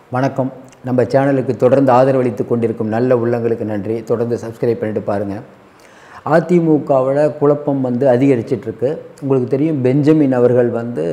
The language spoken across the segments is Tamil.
வணக்கம் நம்ம சேனலுக்கு தொடர்ந்து ஆதரவளித்து கொண்டிருக்கும் நல்ல உள்ளங்களுக்கு நன்றி தொடர்ந்து சப்ஸ்கிரைப் பண்ணிட்டு பாருங்கள் அதிமுகவில் குழப்பம் வந்து அதிகரிச்சிட்டு இருக்கு உங்களுக்கு தெரியும் பெஞ்சமின் அவர்கள் வந்து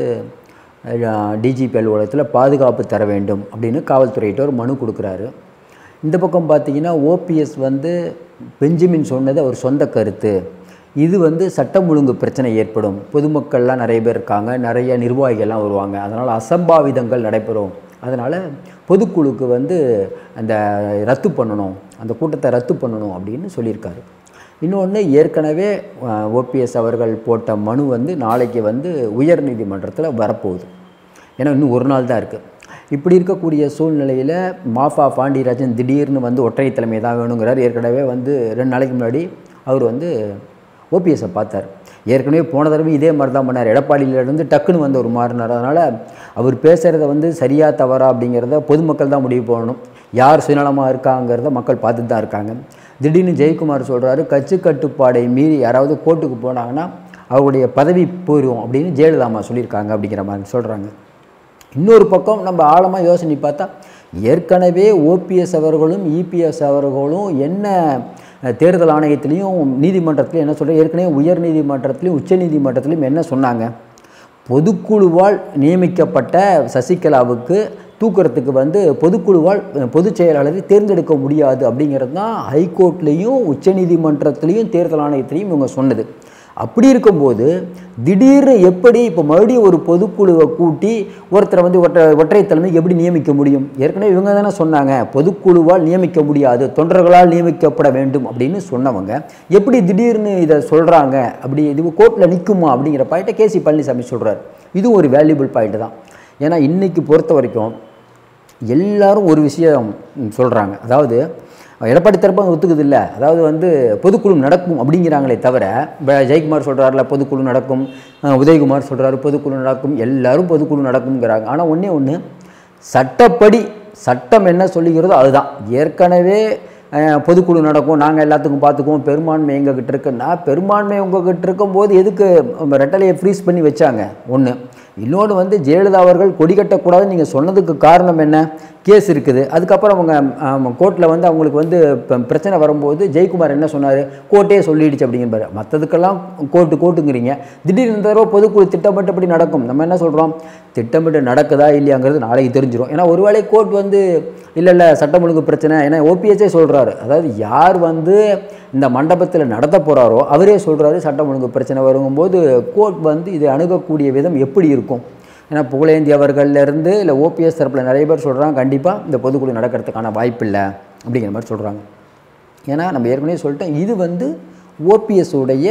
டிஜிபி அலுவலகத்தில் பாதுகாப்பு தர வேண்டும் அப்படின்னு காவல்துறையிட்ட ஒரு மனு கொடுக்குறாரு இந்த பக்கம் பார்த்தீங்கன்னா ஓபிஎஸ் வந்து பெஞ்சமின் சொன்னது அவர் சொந்த கருத்து இது வந்து சட்டம் ஒழுங்கு பிரச்சனை ஏற்படும் பொதுமக்கள்லாம் நிறைய பேர் இருக்காங்க நிறைய நிர்வாகிகள்லாம் வருவாங்க அதனால் அசம்பாவிதங்கள் நடைபெறும் அதனால் பொதுக்குழுக்கு வந்து அந்த ரத்து பண்ணணும் அந்த கூட்டத்தை ரத்து பண்ணணும் அப்படின்னு சொல்லியிருக்காரு இன்னொன்று ஏற்கனவே ஓபிஎஸ் அவர்கள் போட்ட மனு வந்து நாளைக்கு வந்து உயர்நீதிமன்றத்தில் வரப்போகுது ஏன்னா இன்னும் ஒரு நாள் தான் இருக்குது இப்படி இருக்கக்கூடிய சூழ்நிலையில் மாஃபா பாண்டியராஜன் திடீர்னு வந்து ஒற்றை தலைமை தான் வேணுங்கிறார் ஏற்கனவே வந்து ரெண்டு நாளைக்கு முன்னாடி அவர் வந்து ஓபிஎஸ்ஸை பார்த்தார் ஏற்கனவே போன தடவை இதே மாதிரி தான் பண்ணார் எடப்பாடியிலேருந்து டக்குன்னு வந்து ஒரு மாறினார் அதனால் அவர் பேசுகிறத வந்து சரியா தவறா அப்படிங்கிறத பொதுமக்கள் தான் முடிவு பண்ணணும் யார் சுயநலமாக இருக்காங்கிறத மக்கள் பார்த்துட்டு தான் இருக்காங்க திடீர்னு ஜெயக்குமார் சொல்கிறாரு கட்சி கட்டுப்பாடை மீறி யாராவது கோர்ட்டுக்கு போனாங்கன்னா அவருடைய பதவி போயிடும் அப்படின்னு ஜெயலலிதா அம்மா சொல்லியிருக்காங்க அப்படிங்கிற மாதிரி சொல்கிறாங்க இன்னொரு பக்கம் நம்ம ஆழமாக யோசனை பார்த்தா ஏற்கனவே ஓபிஎஸ் அவர்களும் இபிஎஸ் அவர்களும் என்ன தேர்தல் ஆணையத்திலையும் நீதிமன்றத்திலையும் என்ன சொல்கிறாங்க ஏற்கனவே உயர் நீதிமன்றத்திலையும் உச்ச நீதிமன்றத்திலையும் என்ன சொன்னாங்க பொதுக்குழுவால் நியமிக்கப்பட்ட சசிகலாவுக்கு தூக்குறதுக்கு வந்து பொதுக்குழுவால் பொதுச் செயலாளரை தேர்ந்தெடுக்க முடியாது அப்படிங்கிறது தான் ஹைகோர்ட்லேயும் உச்சநீதிமன்றத்திலையும் தேர்தல் ஆணையத்திலையும் இவங்க சொன்னது அப்படி இருக்கும்போது திடீர்னு எப்படி இப்போ மறுபடியும் ஒரு பொதுக்குழுவை கூட்டி ஒருத்தரை வந்து ஒற்றை ஒற்றை தலைமைக்கு எப்படி நியமிக்க முடியும் ஏற்கனவே இவங்க தானே சொன்னாங்க பொதுக்குழுவால் நியமிக்க முடியாது தொண்டர்களால் நியமிக்கப்பட வேண்டும் அப்படின்னு சொன்னவங்க எப்படி திடீர்னு இதை சொல்கிறாங்க அப்படி இது கோர்ட்டில் நிற்குமா அப்படிங்கிற பாயிண்ட்டை கேசி பழனிசாமி சொல்கிறார் இதுவும் ஒரு வேல்யூபிள் பாயிண்ட் தான் ஏன்னா இன்றைக்கி பொறுத்த வரைக்கும் எல்லாரும் ஒரு விஷயம் சொல்கிறாங்க அதாவது எடப்பாடி தரப்பு ஒத்துக்குது இல்லை அதாவது வந்து பொதுக்குழு நடக்கும் அப்படிங்கிறாங்களே தவிர இப்போ ஜெயக்குமார் சொல்கிறாருல பொதுக்குழு நடக்கும் உதயகுமார் சொல்கிறாரு பொதுக்குழு நடக்கும் எல்லாரும் பொதுக்குழு நடக்குங்கிறாங்க ஆனால் ஒன்றே ஒன்று சட்டப்படி சட்டம் என்ன சொல்லுகிறதோ அதுதான் ஏற்கனவே பொதுக்குழு நடக்கும் நாங்கள் எல்லாத்துக்கும் பார்த்துக்குவோம் பெரும்பான்மை எங்ககிட்ட இருக்குன்னா பெரும்பான்மை உங்ககிட்ட இருக்கும்போது எதுக்கு ரெட்டலையை ஃப்ரீஸ் பண்ணி வச்சாங்க ஒன்று இன்னொன்று வந்து ஜெயலலிதா அவர்கள் கொடி கட்டக்கூடாதுன்னு நீங்கள் சொன்னதுக்கு காரணம் என்ன கேஸ் இருக்குது அதுக்கப்புறம் அவங்க கோர்ட்டில் வந்து அவங்களுக்கு வந்து பிரச்சனை வரும்போது ஜெயக்குமார் என்ன சொன்னார் கோர்ட்டே சொல்லிடுச்சு அப்படிங்கிற மற்றதுக்கெல்லாம் கோர்ட்டு கோர்ட்டுங்கிறீங்க திடீர்னு இந்த தடவை பொதுக்குழு திட்டமிட்டபடி நடக்கும் நம்ம என்ன சொல்கிறோம் திட்டமிட்டு நடக்குதா இல்லையாங்கிறது நாளைக்கு தெரிஞ்சிடும் ஏன்னா ஒருவேளை கோர்ட் வந்து இல்லை இல்லை சட்டம் ஒழுங்கு பிரச்சனை ஏன்னா ஓபிஎஸ்ஸே சொல்கிறாரு அதாவது யார் வந்து இந்த மண்டபத்தில் நடத்த போகிறாரோ அவரே சொல்கிறாரு சட்டம் ஒழுங்கு பிரச்சனை வருங்கும்போது கோர்ட் வந்து இதை அணுகக்கூடிய விதம் எப்படி இருக்கும் ஏன்னா புகழேந்தி அவர்கள்லேருந்து இல்லை ஓபிஎஸ் தரப்பில் நிறைய பேர் சொல்கிறாங்க கண்டிப்பாக இந்த பொதுக்குழு நடக்கிறதுக்கான வாய்ப்பு இல்லை அப்படிங்கிற மாதிரி சொல்கிறாங்க ஏன்னா நம்ம ஏற்கனவே சொல்லிட்டோம் இது வந்து ஓபிஎஸ் உடைய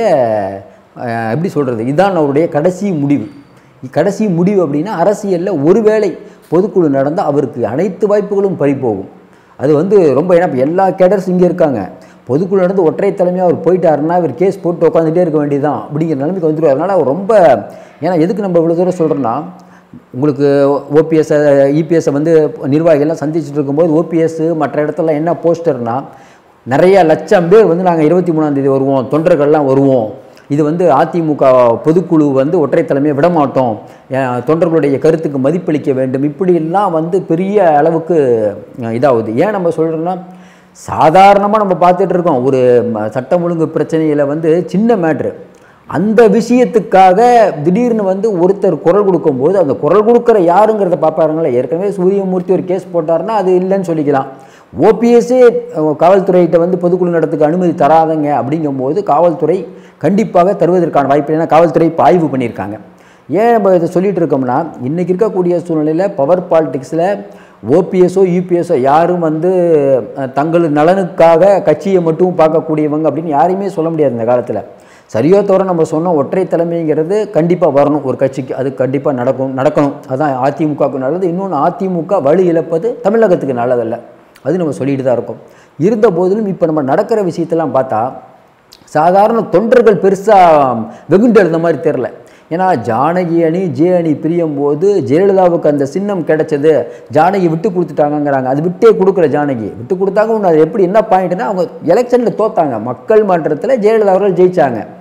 எப்படி சொல்கிறது இதுதான் அவருடைய கடைசி முடிவு கடைசி முடிவு அப்படின்னா அரசியலில் ஒருவேளை பொதுக்குழு நடந்தால் அவருக்கு அனைத்து வாய்ப்புகளும் பறிப்போகும் அது வந்து ரொம்ப ஏன்னா எல்லா கேடர்ஸ் இங்கே இருக்காங்க பொதுக்குழு நடந்து ஒற்றை தலைமையாக அவர் போயிட்டாருன்னா இவர் கேஸ் போட்டு உட்காந்துட்டே இருக்க வேண்டியதுதான் அப்படிங்கிற நிலைமைக்கு வந்துடுவார் அதனால் அவர் ரொம்ப ஏன்னா எதுக்கு நம்ம இவ்வளோ தூரம் சொல்கிறோன்னா உங்களுக்கு ஓபிஎஸ் இபிஎஸ்ஸை வந்து நிர்வாகிகள்லாம் சந்திச்சுட்டு இருக்கும்போது ஓபிஎஸ் மற்ற இடத்துல என்ன போஸ்டர்னா நிறைய லட்சம் பேர் வந்து நாங்கள் இருபத்தி மூணாந்தேதி வருவோம் தொண்டர்கள்லாம் வருவோம் இது வந்து அதிமுக பொதுக்குழு வந்து ஒற்றை தலைமையை விடமாட்டோம் தொண்டர்களுடைய கருத்துக்கு மதிப்பளிக்க வேண்டும் இப்படியெல்லாம் வந்து பெரிய அளவுக்கு இதாகுது ஏன் நம்ம சொல்கிறோன்னா சாதாரணமாக நம்ம பார்த்துட்டு இருக்கோம் ஒரு சட்டம் ஒழுங்கு பிரச்சனையில் வந்து சின்ன மேட்ரு அந்த விஷயத்துக்காக திடீர்னு வந்து ஒருத்தர் குரல் கொடுக்கும்போது அந்த குரல் கொடுக்குற யாருங்கிறத பார்ப்பாருங்களே ஏற்கனவே சூரியமூர்த்தி ஒரு கேஸ் போட்டார்னா அது இல்லைன்னு சொல்லிக்கலாம் ஓபிஎஸ்ஸே காவல்துறையிட்ட வந்து பொதுக்குழு நடத்துக்கு அனுமதி தராதங்க அப்படிங்கும்போது காவல்துறை கண்டிப்பாக தருவதற்கான வாய்ப்பு ஏன்னா காவல்துறை இப்போ ஆய்வு பண்ணியிருக்காங்க ஏன் நம்ம இதை சொல்லிகிட்டு இருக்கோம்னா இன்றைக்கி இருக்கக்கூடிய சூழ்நிலையில் பவர் பாலிட்டிக்ஸில் ஓபிஎஸ்ஓ யூபிஎஸ்ஓ யாரும் வந்து தங்கள் நலனுக்காக கட்சியை மட்டும் பார்க்கக்கூடியவங்க அப்படின்னு யாரையுமே சொல்ல முடியாது இந்த காலத்தில் சரியோ தவிர நம்ம சொன்னோம் ஒற்றை தலைமைங்கிறது கண்டிப்பாக வரணும் ஒரு கட்சிக்கு அது கண்டிப்பாக நடக்கும் நடக்கணும் அதுதான் அதிமுகவுக்கு நல்லது இன்னொன்று அதிமுக வழி இழப்பது தமிழகத்துக்கு நல்லதல்ல அது நம்ம சொல்லிட்டு தான் இருக்கோம் இருந்த போதிலும் இப்போ நம்ம நடக்கிற விஷயத்தெல்லாம் பார்த்தா சாதாரண தொண்டர்கள் பெருசாக வெகுண்டு எழுந்த மாதிரி தெரில ஏன்னா ஜானகி அணி ஜே அணி பிரியும் போது ஜெயலலிதாவுக்கு அந்த சின்னம் கிடைச்சது ஜானகி விட்டு கொடுத்துட்டாங்கங்கிறாங்க அது விட்டே கொடுக்கல ஜானகி விட்டு கொடுத்தாங்க ஒன்று அது எப்படி என்ன பாயிண்ட்னா அவங்க எலெக்ஷனில் தோத்தாங்க மக்கள் மன்றத்தில் ஜெயலலிதா அவர்கள் ஜெயிச்சாங்க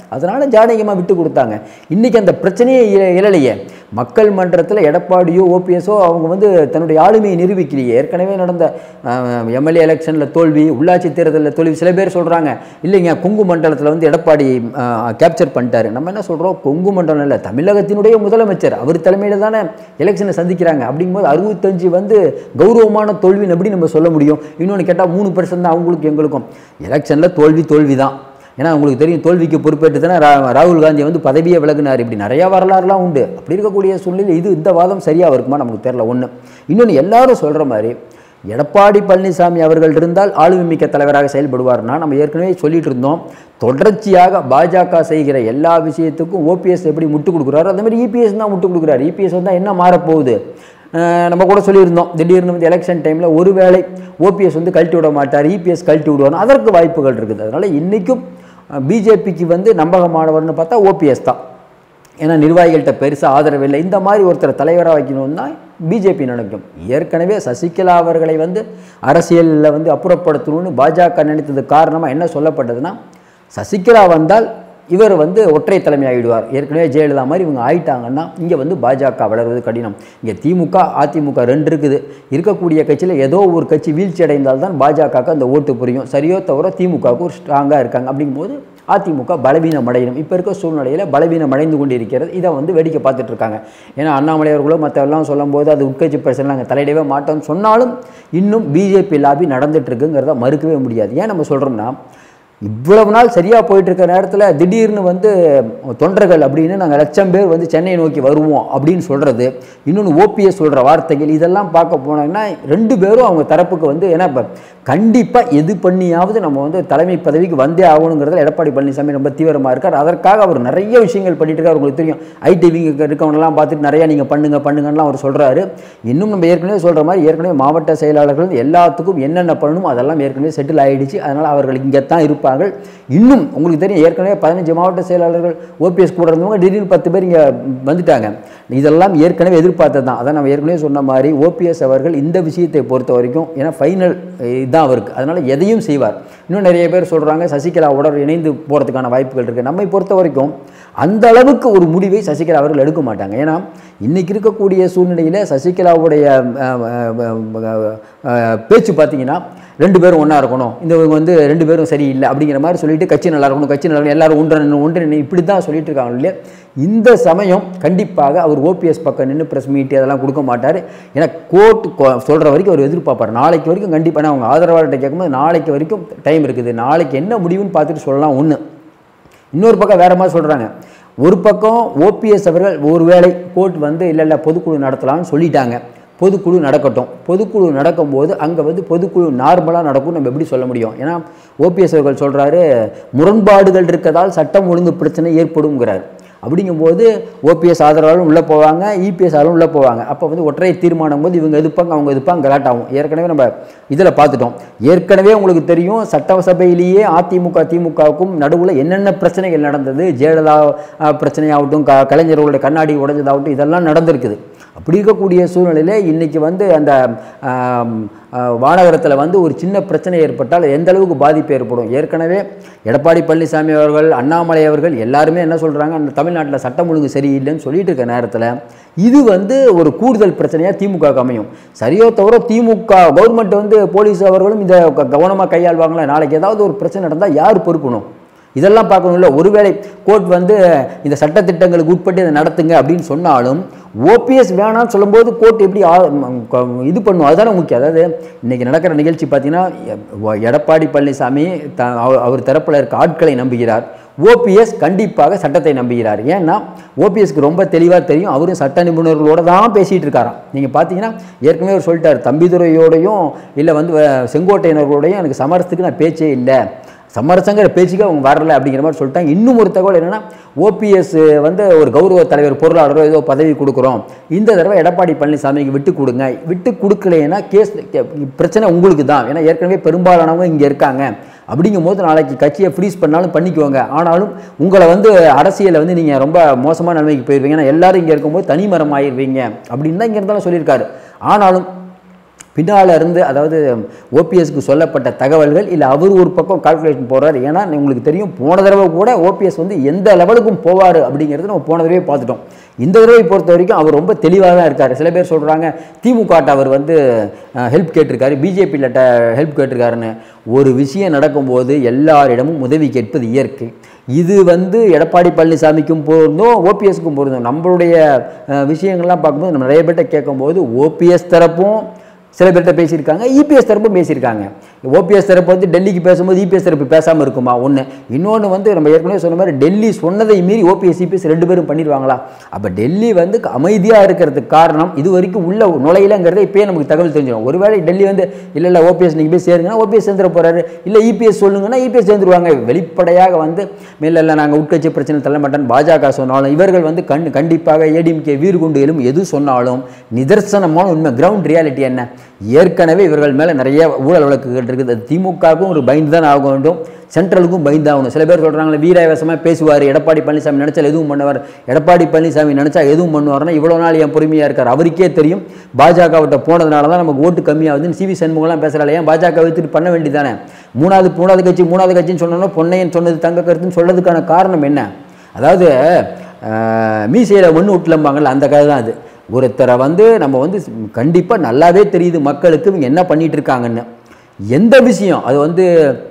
அதனால் ஜானகியமாக விட்டு கொடுத்தாங்க இன்றைக்கி அந்த பிரச்சனையே இ- இழலையே மக்கள் மன்றத்தில் எடப்பாடியோ ஓபிஎஸோ அவங்க வந்து தன்னுடைய ஆளுமையை நிரூபிக்கலையே ஏற்கனவே நடந்த எம்எல்ஏ எலெக்ஷனில் தோல்வி உள்ளாட்சி தேர்தலில் தோல்வி சில பேர் சொல்கிறாங்க இல்லைங்க கொங்கு மண்டலத்தில் வந்து எடப்பாடி கேப்சர் பண்ணிட்டாரு நம்ம என்ன சொல்கிறோம் கொங்கு மண்டலம் இல்லை தமிழகத்தினுடைய முதலமைச்சர் அவர் தலைமையில் தானே எலெக்ஷனை சந்திக்கிறாங்க அப்படிங்கும்போது அறுபத்தஞ்சு வந்து கௌரவமான தோல்வின்னு எப்படி நம்ம சொல்ல முடியும் இன்னொன்று கேட்டால் மூணு பர்சன்ட் தான் அவங்களுக்கு எங்களுக்கும் எலெக்ஷனில் தோல்வி தோல்வி தான் ஏன்னா உங்களுக்கு தெரியும் தோல்விக்கு பொறுப்பேற்று தானே ரா- ராகுல் காந்தி வந்து பதவியை விலகினார் இப்படி நிறையா வரலாறுலாம் உண்டு அப்படி இருக்கக்கூடிய சூழ்நிலை இது இந்த வாதம் சரியாக இருக்குமா நமக்கு தெரியல ஒன்று இன்னொன்று எல்லாரும் சொல்கிற மாதிரி எடப்பாடி பழனிசாமி அவர்கள் இருந்தால் ஆளுமை மிக்க தலைவராக செயல்படுவார்னா நம்ம ஏற்கனவே சொல்லிட்டு இருந்தோம் தொடர்ச்சியாக பாஜக செய்கிற எல்லா விஷயத்துக்கும் ஓபிஎஸ் எப்படி முட்டு கொடுக்குறாரு அதே மாதிரி இபிஎஸ் தான் முட்டு கொடுக்குறாரு இபிஎஸ் வந்தால் என்ன மாறப்போகுது அஹ் நம்ம கூட சொல்லியிருந்தோம் திடீர்னு வந்து எலெக்ஷன் டைமில் ஒருவேளை ஓபிஎஸ் வந்து கழட்டி விட மாட்டார் இபிஎஸ் கழட்டி விடுவார் அதற்கு வாய்ப்புகள் இருக்குது அதனால் இன்றைக்கும் பிஜேபிக்கு வந்து நம்பகமானவர்னு பார்த்தா ஓபிஎஸ் தான் ஏன்னா நிர்வாகிகள்கிட்ட பெருசாக ஆதரவு இல்லை இந்த மாதிரி ஒருத்தரை தலைவராக வைக்கணும்னா பிஜேபி நினைக்கும் ஏற்கனவே சசிகலா அவர்களை வந்து அரசியலில் வந்து அப்புறப்படுத்தணும்னு பாஜக நினைத்தது காரணமாக என்ன சொல்லப்பட்டதுன்னா சசிகலா வந்தால் இவர் வந்து ஒற்றை தலைமை ஆகிடுவார் ஏற்கனவே ஜெயலலிதா மாதிரி இவங்க ஆயிட்டாங்கன்னா இங்கே வந்து பாஜக வளர்வது கடினம் இங்கே திமுக அதிமுக ரெண்டு இருக்குது இருக்கக்கூடிய கட்சியில் ஏதோ ஒரு கட்சி வீழ்ச்சி அடைந்தால்தான் பாஜகவுக்கு அந்த ஓட்டு புரியும் சரியோ தவிர திமுகவுக்கு ஒரு ஸ்ட்ராங்காக இருக்காங்க அப்படிங்கும்போது அதிமுக பலவீனம் அடையணும் இப்போ இருக்க சூழ்நிலையில் பலவீனம் அடைந்து கொண்டு இருக்கிறது இதை வந்து வேடிக்கை பார்த்துட்டு இருக்காங்க ஏன்னா அண்ணாமலை அவர்களோ மற்றவெல்லாம் சொல்லும்போது அது உட்கட்சி பிரச்சனை நாங்கள் தலையிடவே மாட்டோம்னு சொன்னாலும் இன்னும் பிஜேபி லாபி நடந்துட்டு இருக்குங்கிறத மறுக்கவே முடியாது ஏன் நம்ம சொல்கிறோம்னா இவ்வளவு நாள் சரியாக போயிட்டு இருக்க நேரத்தில் திடீர்னு வந்து தொண்டர்கள் அப்படின்னு நாங்கள் லட்சம் பேர் வந்து சென்னையை நோக்கி வருவோம் அப்படின்னு சொல்கிறது இன்னொன்று ஓபிஎஸ் சொல்கிற வார்த்தைகள் இதெல்லாம் பார்க்க போனாங்கன்னா ரெண்டு பேரும் அவங்க தரப்புக்கு வந்து ஏன்னா இப்போ கண்டிப்பாக எது பண்ணியாவது நம்ம வந்து தலைமை பதவிக்கு வந்தே ஆகணுங்கிறதுல எடப்பாடி பழனிசாமி ரொம்ப தீவிரமாக இருக்கார் அதற்காக அவர் நிறைய விஷயங்கள் பண்ணிட்டு இருக்காரு உங்களுக்கு தெரியும் ஐடிவிங்க இருக்கவங்கலாம் பார்த்துட்டு நிறையா நீங்கள் பண்ணுங்க பண்ணுங்கலாம் அவர் சொல்கிறாரு இன்னும் நம்ம ஏற்கனவே சொல்கிற மாதிரி ஏற்கனவே மாவட்ட செயலாளர்கள் எல்லாத்துக்கும் என்னென்ன பண்ணணுமோ அதெல்லாம் ஏற்கனவே செட்டில் ஆயிடுச்சு அதனால் அவர்கள் இங்கே தான் இருப்பார்கள் இன்னும் உங்களுக்கு தெரியும் ஏற்கனவே பதினஞ்சு மாவட்ட செயலாளர்கள் ஓபிஎஸ் கூட இருந்தவங்க திடீர்னு பத்து பேர் இங்கே வந்துட்டாங்க இதெல்லாம் ஏற்கனவே எதிர்பார்த்தது தான் அதான் நம்ம ஏற்கனவே சொன்ன மாதிரி ஓபிஎஸ் அவர்கள் இந்த விஷயத்தை பொறுத்த வரைக்கும் ஏன்னா ஃபைனல் இதுதான் அவருக்கு அதனால் எதையும் செய்வார் இன்னும் நிறைய பேர் சொல்கிறாங்க சசிகலாவோட அவர் இணைந்து போகிறதுக்கான வாய்ப்புகள் இருக்குது நம்மை பொறுத்த வரைக்கும் அந்த அளவுக்கு ஒரு முடிவை சசிகலா அவர்கள் எடுக்க மாட்டாங்க ஏன்னா இன்னைக்கு இருக்கக்கூடிய சூழ்நிலையில் சசிகலாவுடைய அஹ், அஹ், அஹ், பேச்சு பார்த்தீங்கன்னா ரெண்டு பேரும் ஒன்றா இருக்கணும் இந்த இவங்க வந்து ரெண்டு பேரும் சரியில்லை அப்படிங்கிற மாதிரி சொல்லிட்டு கட்சி நல்லா இருக்கணும் கட்சி நல்லா இருக்கணும் எல்லாரும் ஒன்று நின்று ஒன்று நின்று இப்படி தான் சொல்லிட்டு இருக்காங்க இல்லையா இந்த சமயம் கண்டிப்பாக அவர் ஓபிஎஸ் பக்கம் நின்று ப்ரெஸ் மீட் அதெல்லாம் கொடுக்க மாட்டார் ஏன்னா கோர்ட் சொல்கிற வரைக்கும் அவர் எதிர்பார்ப்பார் நாளைக்கு வரைக்கும் கண்டிப்பாக நான் அவங்க ஆதரவாளர்கிட்ட கேட்கும்போது நாளைக்கு வரைக்கும் டைம் இருக்குது நாளைக்கு என்ன முடிவுன்னு பார்த்துட்டு சொல்லலாம் ஒன்று இன்னொரு பக்கம் வேற மாதிரி சொல்கிறாங்க ஒரு பக்கம் ஓபிஎஸ் அவர்கள் ஒருவேளை கோர்ட் வந்து இல்லை இல்லை பொதுக்குழு நடத்தலாம்னு சொல்லிட்டாங்க பொதுக்குழு நடக்கட்டும் பொதுக்குழு நடக்கும்போது அங்கே வந்து பொதுக்குழு நார்மலாக நடக்கும் நம்ம எப்படி சொல்ல முடியும் ஏன்னா ஓபிஎஸ் அவர்கள் சொல்கிறாரு முரண்பாடுகள் இருக்கதால் சட்டம் ஒழுங்கு பிரச்சனை ஏற்படுங்கிறார் அப்படிங்கும்போது ஓபிஎஸ் ஆதரவாலும் உள்ளே போவாங்க இபிஎஸ் ஆளும் உள்ளே போவாங்க அப்போ வந்து ஒற்றை தீர்மானம் போது இவங்க எதிர்ப்பாங்க அவங்க எதிர்ப்பாங்க கலாட்டாகும் ஏற்கனவே நம்ம இதில் பார்த்துட்டோம் ஏற்கனவே உங்களுக்கு தெரியும் சட்டசபையிலேயே அதிமுக திமுகவுக்கும் நடுவில் என்னென்ன பிரச்சனைகள் நடந்தது ஜெயலலிதா அஹ், பிரச்சனையாகட்டும் க கலைஞர்களுடைய கண்ணாடி உடைஞ்சதாகட்டும் இதெல்லாம் நடந்திருக்குது அப்படி இருக்கக்கூடிய சூழ்நிலையில் இன்றைக்கி வந்து அந்த ஆம், ஆஹ், வானகரத்தில் வந்து ஒரு சின்ன பிரச்சனை ஏற்பட்டால் எந்த அளவுக்கு பாதிப்பு ஏற்படும் ஏற்கனவே எடப்பாடி பழனிசாமி அவர்கள் அண்ணாமலை அவர்கள் எல்லாருமே என்ன சொல்கிறாங்க அந்த தமிழ்நாட்டில் சட்டம் ஒழுங்கு சரியில்லைன்னு சொல்லிட்டு இருக்க நேரத்தில் இது வந்து ஒரு கூடுதல் பிரச்சனையாக திமுக அமையும் சரியோ தவிர திமுக கவர்மெண்ட் வந்து போலீஸ் அவர்களும் இதை கவனமாக கையாள்வாங்களா நாளைக்கு ஏதாவது ஒரு பிரச்சனை நடந்தால் யார் பொறுக்கணும் இதெல்லாம் பார்க்கணும்ல ஒருவேளை கோர்ட் வந்து இந்த சட்டத்திட்டங்களுக்கு உட்பட்டு இதை நடத்துங்க அப்படின்னு சொன்னாலும் ஓபிஎஸ் வேணாம்னு சொல்லும்போது கோர்ட் எப்படி ஆ- ம், க- இது பண்ணும் அதுதானே முக்கியம் அதாவது இன்னைக்கு நடக்கிற நிகழ்ச்சி பார்த்தீங்கன்னா எ- எடப்பாடி பழனிசாமி த அவர்- அவர் தரப்பில் இருக்க ஆட்களை நம்புகிறார் ஓபிஎஸ் கண்டிப்பாக சட்டத்தை நம்புகிறார் ஏன்னா ஓபிஎஸ்க்கு ரொம்ப தெளிவாக தெரியும் அவரும் சட்ட நிபுணர்களோட தான் பேசிகிட்டு இருக்காராம் நீங்கள் பார்த்தீங்கன்னா ஏற்கனவே அவர் சொல்லிட்டார் தம்பிதுரையோடையும் இல்லை வந்து அஹ், செங்கோட்டையினர்களோடையும் எனக்கு சமரசத்துக்கு நான் பேச்சே இல்லை சமரசங்கிற பேச்சுக்கு அவங்க வரல அப்படிங்கிற மாதிரி சொல்லிட்டாங்க இன்னும் ஒரு தகவல் என்னன்னா ஓபிஎஸ் வந்து ஒரு கௌரவ தலைவர் பொருளாளரோ ஏதோ பதவி கொடுக்குறோம் இந்த தடவை எடப்பாடி பழனிசாமிக்கு விட்டு கொடுங்க விட்டு கொடுக்கலைன்னா கேஸ் பிரச்சனை உங்களுக்கு தான் ஏன்னா ஏற்கனவே பெரும்பாலானவங்க இங்கே இருக்காங்க அப்படிங்கும் போது நாளைக்கு கட்சியை ஃப்ரீஸ் பண்ணாலும் பண்ணிக்குவாங்க ஆனாலும் உங்களை வந்து அரசியலில் வந்து நீங்கள் ரொம்ப மோசமான நிலைமைக்கு போயிடுவீங்க ஏன்னா எல்லாரும் இங்கே இருக்கும்போது தனிமரம் ஆயிடுவீங்க அப்படின்னு தான் இங்கே இருந்தாலும் சொல்லியிருக்காரு ஆனாலும் பின்னால் இருந்து அதாவது ஓபிஎஸ்க்கு சொல்லப்பட்ட தகவல்கள் இல்லை அவர் ஒரு பக்கம் கால்குலேஷன் போடுறாரு ஏன்னா உங்களுக்கு தெரியும் போன தடவை கூட ஓபிஎஸ் வந்து எந்த லெவலுக்கும் போவார் அப்படிங்கிறது நம்ம போன தடவை பார்த்துட்டோம் இந்த தடவை பொறுத்த வரைக்கும் அவர் ரொம்ப தெளிவாக தான் இருக்கார் சில பேர் சொல்கிறாங்க திமுகட்ட அவர் வந்து ஹெல்ப் கேட்டிருக்காரு பிஜேபியில்ட்ட ஹெல்ப் கேட்டிருக்காருன்னு ஒரு விஷயம் நடக்கும்போது எல்லாரிடமும் உதவி கேட்பது இயற்கை இது வந்து எடப்பாடி பழனிசாமிக்கும் பொருந்தும் ஓபிஎஸ்க்கும் பொருந்தும் நம்மளுடைய அஹ், விஷயங்கள்லாம் பார்க்கும்போது நம்ம நிறைய பேர்கிட்ட கேட்கும்போது ஓபிஎஸ் தரப்பும் சில பேர்கிட்ட பேசியிருக்காங்க இபிஎஸ் தரப்பும் பேசியிருக்காங்க ஓபிஎஸ் தரப்பு வந்து டெல்லிக்கு பேசும்போது இபிஎஸ் தரப்பு பேசாமல் இருக்குமா ஒன்று இன்னொன்று வந்து நம்ம ஏற்கனவே சொன்ன மாதிரி டெல்லி சொன்னதை மீறி ஓபிஎஸ் இபிஎஸ் ரெண்டு பேரும் பண்ணிடுவாங்களா அப்போ டெல்லி வந்து அமைதியாக இருக்கிறதுக்கு காரணம் இது வரைக்கும் உள்ள நுழையிலங்கிறத இப்போயே நமக்கு தகவல் தெரிஞ்சிடும் ஒருவேளை டெல்லி வந்து இல்லை இல்லை ஓபிஎஸ் நீங்கள் போய் சேருங்கன்னா ஓபிஎஸ் சேர்ந்துட போகிறாரு இல்லை இபிஎஸ் சொல்லுங்கன்னா இபிஎஸ் சேர்ந்துருவாங்க வெளிப்படையாக வந்து மேல இல்லை நாங்கள் உட்கட்சி பிரச்சனை தள்ள மாட்டேன் பாஜக சொன்னாலும் இவர்கள் வந்து கண் கண்டிப்பாக ஏடிஎம்கே வீறு கொண்டு எழும் எது சொன்னாலும் நிதர்சனமான உண்மை கிரவுண்ட் ரியாலிட்டி என்ன ஏற்கனவே இவர்கள் மேலே நிறைய ஊழல் வழக்குகள் இருக்குது அது திமுகவுக்கும் ஒரு பயந்து தான் ஆக வேண்டும் சென்ட்ரலுக்கும் பயந்தாகணும் சில பேர் சொல்கிறாங்களே வீராவேசமாக பேசுவார் எடப்பாடி பழனிசாமி நினச்சால் எதுவும் பண்ணுவார் எடப்பாடி பழனிசாமி நினச்சா எதுவும் பண்ணுவார்னா இவ்வளோ நாள் என் பொறுமையாக இருக்கார் அவருக்கே தெரியும் பாஜகவிட்ட போனதுனால தான் நமக்கு ஓட்டு கம்மியாகுதுன்னு சிவி சண்முகம்லாம் பேசுகிறாள் ஏன் பாஜக வைத்துட்டு பண்ண வேண்டியதானே மூணாவது மூணாவது கட்சி மூணாவது கட்சின்னு சொன்னோன்னா பொன்னையன் சொன்னது தங்க கருத்துன்னு சொல்றதுக்கான காரணம் என்ன அதாவது மீசையில் ஒன்று விட்டுலம்பாங்கல்ல அந்த கதை தான் அது ஒருத்தரை வந்து நம்ம வந்து கண்டிப்பாக நல்லாவே தெரியுது மக்களுக்கு இவங்க என்ன பண்ணிட்டு இருக்காங்கன்னு எந்த விஷயம் அது வந்து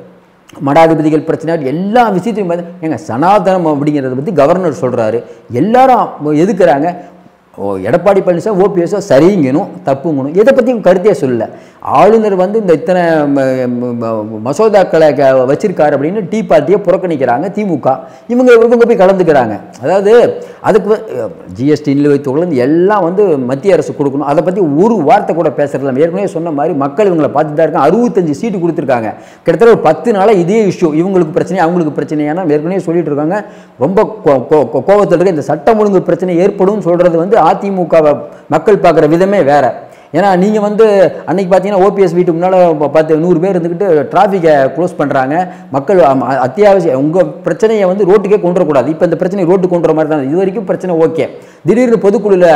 மடாதிபதிகள் பிரச்சனை எல்லா விஷயத்தையும் பார்த்து ஏங்க சனாதனம் அப்படிங்கிறத பற்றி கவர்னர் சொல்கிறாரு எல்லாரும் எதுக்குறாங்க ஓ எடப்பாடி பழனிசாமி ஓபிஎஸ்ஓ சரிங்கணும் தப்புங்கணும் எதை பற்றியும் கருத்தே சொல்லல ஆளுநர் வந்து இந்த இத்தனை ம, ம, ம, மசோதாக்களை க- வச்சிருக்காரு அப்படின்னு டீ பார்ட்டியை புறக்கணிக்கிறாங்க திமுக இவங்க இவங்க போய் கலந்துக்கிறாங்க அதாவது அதுக்கு ஜிஎஸ்டி நிலுவைத் எல்லாம் வந்து மத்திய அரசு கொடுக்கணும் அதை பற்றி ஒரு வார்த்தை கூட பேசுறது நம்ம ஏற்கனவே சொன்ன மாதிரி மக்கள் இவங்களை பார்த்து தான் இருக்காங்க அறுபத்தஞ்சு சீட்டு கொடுத்துருக்காங்க கிட்டத்தட்ட ஒரு பத்து நாளாக இதே இஷ்யூ இவங்களுக்கு பிரச்சனை அவங்களுக்கு பிரச்சனையான ஏற்கனவே சொல்லிட்டு இருக்காங்க ரொம்ப கோ- கோ- கோ- கோவத்தில் இருக்க இந்த சட்டம் ஒழுங்கு பிரச்சனை ஏற்படும் சொல்கிறது வந்து அதிமுகவை மக்கள் பார்க்குற விதமே வேற ஏன்னா நீங்கள் வந்து அன்னைக்கு பார்த்தீங்கன்னா ஓபிஎஸ் வீட்டு முன்னால் பத்து நூறு பேர் இருந்துக்கிட்டு டிராஃபிக்கை க்ளோஸ் பண்ணுறாங்க மக்கள் அம், அ- அத்தியாவசியம் உங்கள் பிரச்சனையை வந்து ரோட்டுக்கே கொண்டு வரக்கூடாது இப்போ இந்த பிரச்சனை ரோட்டு கொண்டு வர மாதிரி தான் இது வரைக்கும் பிரச்சனை ஓகே திடீர்னு பொதுக்குழுவில்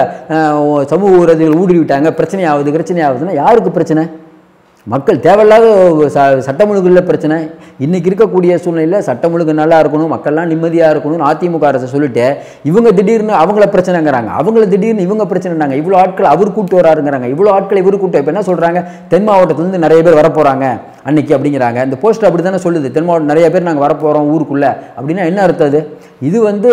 சமூக ஊரதிகள் ஊடுருவி விட்டாங்க பிரச்சனை ஆகுது பிரச்சனை ஆகுதுன்னா யாருக்கு பிரச்சனை மக்கள் தேவையில்லாத ச சட்டம் ஒழுங்குல பிரச்சனை இன்னைக்கு இருக்கக்கூடிய சூழ்நிலையில் சட்டம் ஒழுங்கு நல்லா இருக்கணும் மக்கள்லாம் நிம்மதியாக இருக்கணும்னு அதிமுக அரசு சொல்லிட்டு இவங்க திடீர்னு அவங்கள பிரச்சனைங்கிறாங்க அவங்கள திடீர்னு இவங்க பிரச்சனைனாங்க இவ்வளோ ஆட்கள் அவர் கூட்டு வராருங்கிறாங்க இவ்வளோ ஆட்கள் இவர் கூட்டு இப்போ என்ன சொல்கிறாங்க தென் மாவட்டத்துலேருந்து நிறைய பேர் வரப்போகிறாங்க அன்னைக்கு அப்படிங்கிறாங்க இந்த போஸ்ட் அப்படி தானே சொல்லுது தென் மாவட்டம் நிறைய பேர் நாங்கள் வரப்போகிறோம் ஊருக்குள்ளே அப்படின்னா என்ன அர்த்தம் அது இது வந்து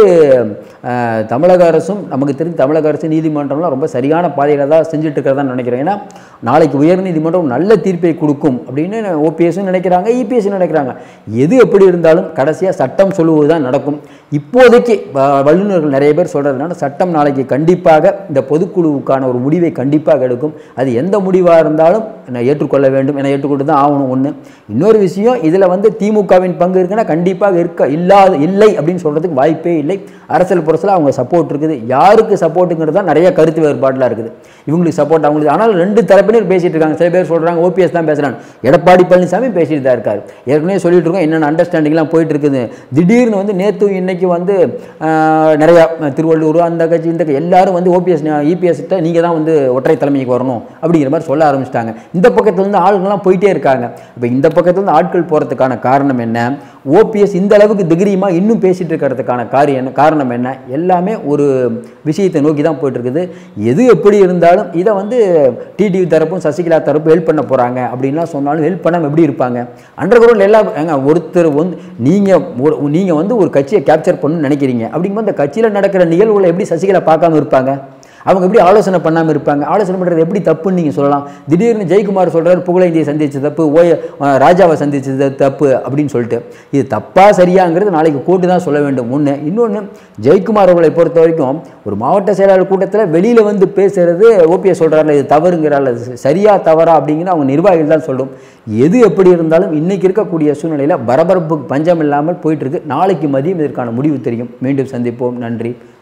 அஹ், தமிழக அரசும் நமக்கு தெரிஞ்சு தமிழக அரசு நீதிமன்றம்லாம் ரொம்ப சரியான பாதையில் தான் செஞ்சுட்டு இருக்கிறதா நினைக்கிறேன் ஏன்னா நாளைக்கு உயர்நீதிமன்றம் நல்ல தீர்ப்பை கொடுக்கும் அப்படின்னு ஓபிஎஸும் நினைக்கிறாங்க இபிஎஸும் நினைக்கிறாங்க எது எப்படி இருந்தாலும் கடைசியாக சட்டம் சொல்லுவது தான் நடக்கும் இப்போதைக்கு வ- வல்லுநர்கள் நிறைய பேர் சொல்கிறதுனால சட்டம் நாளைக்கு கண்டிப்பாக இந்த பொதுக்குழுவுக்கான ஒரு முடிவை கண்டிப்பாக எடுக்கும் அது எந்த முடிவாக இருந்தாலும் நான் ஏற்றுக்கொள்ள வேண்டும் என ஏற்றுக்கொண்டு தான் ஆகணும் ஒன்று இன்னொரு விஷயம் இதில் வந்து திமுகவின் பங்கு இருக்குன்னா கண்டிப்பாக இருக்க இல்லாத இல்லை அப்படின்னு சொல்கிறதுக்கு வாய்ப்பே இல்லை அரசியல் புரட்சியில் அவங்க சப்போர்ட் இருக்குது யாருக்கு சப்போர்ட்டுங்கிறது தான் நிறைய கருத்து வேறுபாடுலாம் இருக்குது இவங்களுக்கு சப்போர்ட் அவங்களுக்கு ஆனால் ரெண்டு தரப்பினர் பேசிட்டு இருக்காங்க சில பேர் சொல்கிறாங்க ஓபிஎஸ் தான் பேசுகிறாங்க எடப்பாடி பழனிசாமி பேசிட்டு தான் இருக்காரு ஏற்கனவே சொல்லிட்டு இருக்கோம் என்னென்ன அண்டர்ஸ்டாண்டிங்லாம் போயிட்டு இருக்குது திடீர்னு வந்து நேற்று இன்னைக்கு வந்து ஆஹ், நிறையா திருவள்ளூர் அந்த கட்சி இந்த கட்சி எல்லாரும் வந்து ஓபிஎஸ் இபிஎஸ் கிட்ட நீங்கள் தான் வந்து ஒற்றை தலைமைக்கு வரணும் அப்படிங்கிற மாதிரி சொல்ல ஆரம்பிச்சிட்டாங்க இந்த பக்கத்துலேருந்து ஆளுங்கெல்லாம் போயிட்டே இருக்காங்க இப்போ இந்த பக்கத்துலேருந்து ஆட்கள் போகிறதுக்கான காரணம் என்ன ஓபிஎஸ் இந்த அளவுக்கு திகிரியமா இன்னும் பேசிட்டு இருக்கிறதுக்கான காரியம் என்ன காரணம் என்ன எல்லாமே ஒரு விஷயத்தை நோக்கி தான் போயிட்டு இருக்குது எது எப்படி இருந்தாலும் இதை வந்து டிடிவி தரப்பும் சசிகலா தரப்பும் ஹெல்ப் பண்ண போகிறாங்க அப்படின்லாம் சொன்னாலும் ஹெல்ப் பண்ணாமல் எப்படி இருப்பாங்க அண்டர் கிரவுண்ட் எல்லாம் ஏங்க ஒருத்தர் வந்து நீங்கள் ஒரு நீங்கள் வந்து ஒரு கட்சியை கேப்சர் பண்ணணும்னு நினைக்கிறீங்க அப்படிங்கும்போது அந்த கட்சியில் நடக்கிற நிகழ்வுகளை எப்படி சசிகலா பார்க்காம இருப்பாங்க அவங்க எப்படி ஆலோசனை பண்ணாமல் இருப்பாங்க ஆலோசனை பண்ணுறது எப்படி தப்புன்னு நீங்கள் சொல்லலாம் திடீர்னு ஜெயக்குமார் சொல்கிறார் புகழேந்தியை சந்திச்சது தப்பு ஓய அஹ் ராஜாவை சந்திச்சது தப்பு அப்படின்னு சொல்லிட்டு இது தப்பா சரியாங்கிறது நாளைக்கு கோர்ட்டு தான் சொல்ல வேண்டும் ஒன்று இன்னொன்று ஜெயக்குமார் அவர்களை பொறுத்த வரைக்கும் ஒரு மாவட்ட செயலாளர் கூட்டத்தில் வெளியில் வந்து பேசுறது ஓபிஎஸ் சொல்கிறாரில்ல இது தவறுங்கிறாள் அது சரியா தவறா அப்படிங்கிறது அவங்க நிர்வாகிகள் தான் சொல்லும் எது எப்படி இருந்தாலும் இன்னைக்கு இருக்கக்கூடிய சூழ்நிலையில் பரபரப்புக்கு பஞ்சம் இல்லாமல் போயிட்டு இருக்கு நாளைக்கு மதியம் இதற்கான முடிவு தெரியும் மீண்டும் சந்திப்போம் நன்றி